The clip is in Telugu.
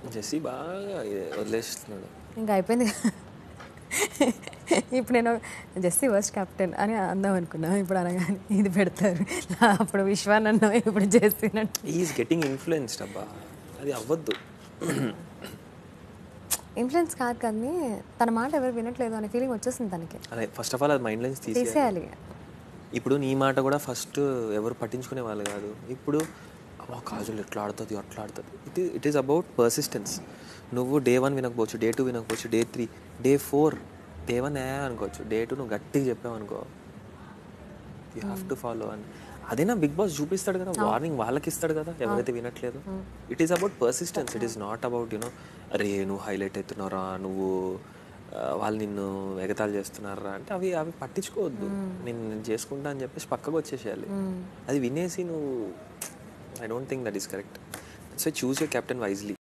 జెస్సీ బాగా వదిలేస్తున్నాడు ఇంకా అయిపోయింది ఇప్పుడు నేను జస్సీ వర్స్ట్ కెప్టెన్ అని అందాం అనుకున్నా ఇప్పుడు అనగానే ఇది పెడతారు అప్పుడు విశ్వానన్న ఇప్పుడు చేసినట్టు ఈజ్ గెటింగ్ ఇన్ఫ్లుయెన్స్డ్ అబ్బా అది అవ్వద్దు ఇన్ఫ్లుయెన్స్ కాదు కానీ తన మాట ఎవరు వినట్లేదు అనే ఫీలింగ్ వచ్చేసింది తనకి అదే ఫస్ట్ ఆఫ్ ఆల్ అది మైండ్ లైన్స్ తీసేయాలి తీసేయాలి ఇప్పుడు నీ మాట కూడా ఫస్ట్ ఎవరు పట్టించుకునే వాళ్ళు కాదు ఇప్పుడు అమ్మా కాజులు ఎట్లా ఆడుతుంది అట్లా ఆడుతుంది it it is about persistence నువ్వు డే వన్ వినకపోవచ్చు డే టూ వినకపోవచ్చు day three day four day one ఏ అనుకోవచ్చు డే టూ నువ్వు గట్టిగా చెప్పావు అనుకో యూ హ్యావ్ టు ఫాలో అని అదేనా బిగ్ బాస్ చూపిస్తాడు కదా వార్నింగ్ వాళ్ళకి ఇస్తాడు కదా ఎవరైతే వినట్లేదు it is about persistence it is not about you know అరే నువ్వు హైలైట్ అవుతున్నారా నువ్వు ఆ, వాళ్ళు నిన్ను ఎగతాళి చేస్తున్నారా అంటే అవి అవి పట్టించుకోవద్దు నేను నేను చేసుకుంటా అని చెప్పేసి పక్కకు వచ్చేసేయాలి అది వినేసి నువ్వు I don't think that is correct so choose you captain wisely